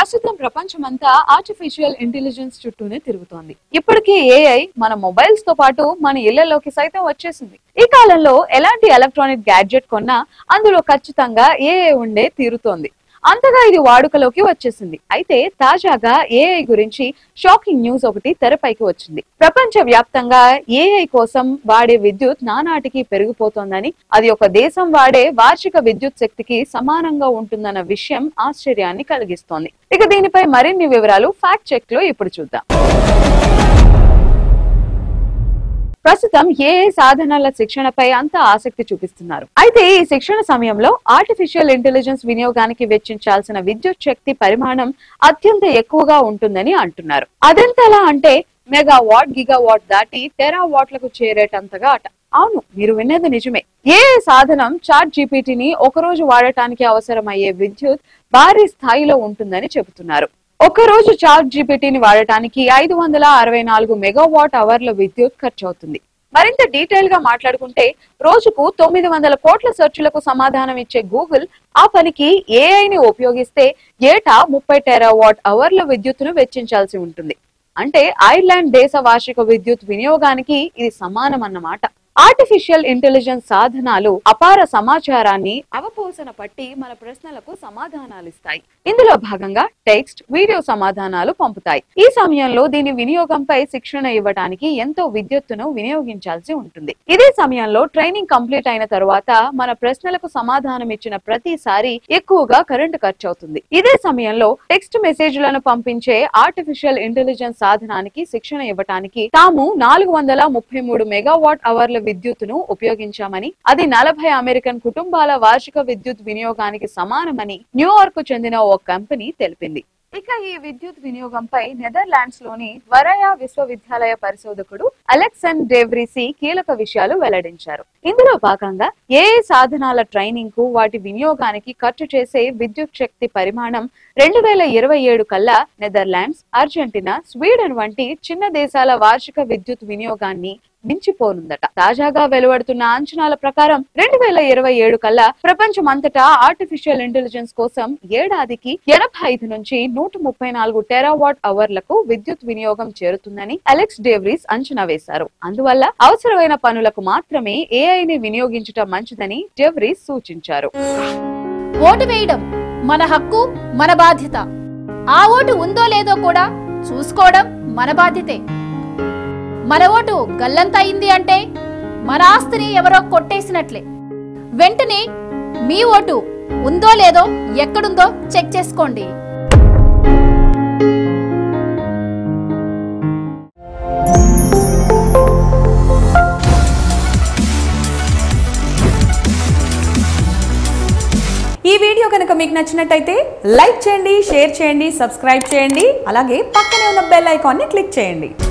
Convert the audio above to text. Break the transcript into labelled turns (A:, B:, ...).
A: ప్రస్తుతం ప్రపంచమంతా artificial intelligence చుట్టూనే తిరుగుతోంది ఇప్పటికీ ఏఐ మన మొబైల్స్ తో పాటు మన ఇళ్లలోకి సైతం వచ్చేసింది ఈ కాలంలో ఎలాంటి ఎలక్ట్రానిక్ గ్యాడ్జెట్ కొన్నా అందులో ఖచ్చితంగా ఏఐ ఉండే తీరుతోంది అంతగా ఇది వాడుకలోకి వచ్చేసింది అయితే తాజాగా ఏఐ గురించి షాకింగ్ న్యూస్ ఒకటి తెరపైకి వచ్చింది ప్రపంచ వ్యాప్తంగా ఏఐ కోసం వాడే విద్యుత్ నానాటికి పెరిగిపోతోందని అది ఒక దేశం వాడే వార్షిక విద్యుత్ శక్తికి సమానంగా ఉంటుందన్న విషయం ఆశ్చర్యాన్ని కలిగిస్తోంది ఇక దీనిపై మరిన్ని వివరాలు ఫ్యాక్ట్ చెక్ లో ఇప్పుడు చూద్దాం ప్రస్తుతం ఏఐ సాధనాల శిక్షణపై అంత ఆసక్తి చూపిస్తున్నారు అయితే ఈ శిక్షణ సమయంలో ఆర్టిఫిషియల్ ఇంటెలిజెన్స్ వినియోగానికి వెచ్చించాల్సిన విద్యుత్ శక్తి పరిమాణం అత్యంత ఎక్కువగా ఉంటుందని అంటున్నారు అదెంతలా అంటే మెగా వాట్ గిగా వాట్ దాటి టెరా వాట్లకు చేరేటంతగా అట అవును మీరు విన్నది నిజమే ఏ సాధనం చాట్ జీపీటీని ఒకరోజు వాడటానికి అవసరమయ్యే విద్యుత్ భారీ స్థాయిలో ఉంటుందని చెబుతున్నారు ఒక రోజు చాట్ జీపీటీని వాడటానికి ఐదు వందల అరవై నాలుగు మెగావాట్ అవర్ల విద్యుత్ ఖర్చు అవుతుంది మరింత డీటెయిల్ గా మాట్లాడుకుంటే రోజుకు తొమ్మిది వందల కోట్ల సెర్చులకు సమాధానం ఇచ్చే గూగుల్ ఆ పనికి ఏఐని ఉపయోగిస్తే ఏటా ముప్పై టెరావాట్ అవర్ల విద్యుత్తును వెచ్చించాల్సి ఉంటుంది అంటే ఐర్లాండ్ దేశ వార్షిక విద్యుత్ వినియోగానికి ఇది సమానం అన్నమాట ఆర్టిఫిషియల్ ఇంటెలిజెన్స్ సాధనాలు అపార సమాచారాన్ని అవపోసన పట్టి మన ప్రశ్నలకు సమాధానాలిస్తాయి ఇందులో భాగంగా టెక్స్ట్ వీడియో సమాధానాలు పంపుతాయి ఈ సమయంలో దీని వినియోగంపై శిక్షణ ఇవ్వడానికి ఎంతో విద్యుత్తును వినియోగించాల్సి ఉంటుంది ఇదే సమయంలో ట్రైనింగ్ కంప్లీట్ అయిన తరువాత మన ప్రశ్నలకు సమాధానం ఇచ్చిన ప్రతిసారి ఎక్కువగా కరెంటు ఖర్చు అవుతుంది ఇదే సమయంలో టెక్స్ట్ మెసేజ్లను పంపించే ఆర్టిఫిషియల్ ఇంటెలిజెన్స్ సాధనానికి శిక్షణ ఇవ్వటానికి తాము నాలుగు వందల ముప్పై మూడు మెగావాట్ అవర్ల విద్యుత్తును ఉపయోగించామని అది నలభై అమెరికన్ కుటుంబాల వార్షిక విద్యుత్ వినియోగానికి సమానమని న్యూయార్క్ చెందిన ఓ కంపెనీ తెలిపింది ఇక ఈ విద్యుత్ వినియోగంపై నెదర్లాండ్స్ లోని వరయా విశ్వవిద్యాలయ పరిశోధకుడు అలెక్సన్ డేవ్రిసి కీలక విషయాలు వెల్లడించారు ఇందులో భాగంగా ఏ సాధనాల ట్రైనింగ్ కు వాటి వినియోగానికి ఖర్చు చేసే విద్యుత్ శక్తి పరిమాణం రెండు వేల ఇరవై ఏడు కల్లా నెదర్లాండ్స్ అర్జెంటీనా స్వీడన్ వంటి చిన్న దేశాల వార్షిక విద్యుత్ వినియోగాన్ని మించిపోనుందట తాజాగా వెలువడుతున్న అంచనాల ప్రకారం రెండు వేల ఇరవై ఏడు కల్లా ప్రపంచమంతటా ఆర్టిఫిషియల్ ఇంటెలిజెన్స్ కోసం ఏడాదికి ఎనభై ఐదు నుంచి నూట ముప్పై నాలుగు టెరావాట్ అవర్లకు విద్యుత్ వినియోగం చేరుతుందని అలెక్స్ డేవ్రీస్ అంచనా వేశారు అందువల్ల అవసరమైన పనులకు మాత్రమే ఏఐని వినియోగించటం మంచిదని డెవ్రీస్ సూచించారు
B: ఓటు వేయడం మన హక్కు మన బాధ్యత ఆ ఓటు ఉందో లేదో కూడా చూసుకోవడం మన బాధ్యతే మన ఓటు గల్లంత అయింది అంటే మన ఆస్తిని ఎవరో కొట్టేసినట్లే వెంటనే మీ ఓటు ఉందో లేదో ఎక్కడుందో చెక్ చేసుకోండి
C: ఈ వీడియో కనుక మీకు నచ్చినట్టయితే లైక్ చేయండి షేర్ చేయండి సబ్స్క్రైబ్ చేయండి అలాగే పక్కనే ఉన్న బెల్ ఐకాన్ని క్లిక్ చేయండి